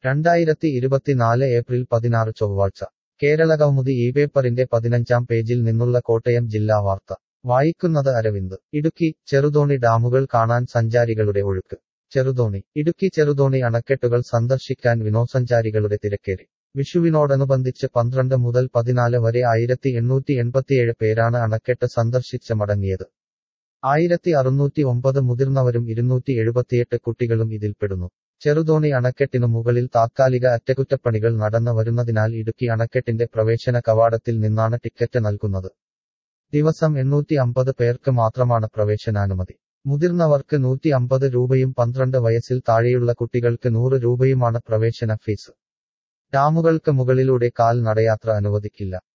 രണ്ടായിരത്തി ഇരുപത്തിനാല് ഏപ്രിൽ പതിനാറ് ചൊവ്വാഴ്ച കേരളകൗമുദി ഈ പേപ്പറിന്റെ പതിനഞ്ചാം പേജിൽ നിന്നുള്ള കോട്ടയം ജില്ലാ വാർത്ത വായിക്കുന്നത് അരവിന്ദ് ഇടുക്കി ചെറുതോണി ഡാമുകൾ കാണാൻ സഞ്ചാരികളുടെ ഒഴുക്ക് ചെറുതോണി ഇടുക്കി ചെറുതോണി അണക്കെട്ടുകൾ സന്ദർശിക്കാൻ വിനോദസഞ്ചാരികളുടെ തിരക്കേറി വിഷുവിനോടനുബന്ധിച്ച് പന്ത്രണ്ട് മുതൽ പതിനാല് വരെ ആയിരത്തി എണ്ണൂറ്റി എൺപത്തിയേഴ് പേരാണ് അണക്കെട്ട് സന്ദർശിച്ച് മടങ്ങിയത് ആയിരത്തി അറുന്നൂറ്റി ഒമ്പത് മുതിർന്നവരും ഇരുന്നൂറ്റി എഴുപത്തിയെട്ട് കുട്ടികളും ഇതിൽപ്പെടുന്നു ചെറുതോണി അണക്കെട്ടിനു മുകളിൽ താത്കാലിക അറ്റകുറ്റപ്പണികൾ നടന്നു വരുന്നതിനാൽ ഇടുക്കി അണക്കെട്ടിന്റെ പ്രവേശന കവാടത്തിൽ നിന്നാണ് ടിക്കറ്റ് നൽകുന്നത് ദിവസം എണ്ണൂറ്റി അമ്പത് പേർക്ക് മാത്രമാണ് പ്രവേശനാനുമതി മുതിർന്നവർക്ക് നൂറ്റി അമ്പത് രൂപയും പന്ത്രണ്ട് വയസ്സിൽ താഴെയുള്ള കുട്ടികൾക്ക് നൂറ് രൂപയുമാണ് പ്രവേശന ഫീസ് ഡാമുകൾക്ക് മുകളിലൂടെ കാൽ നടയാത്ര അനുവദിക്കില്ല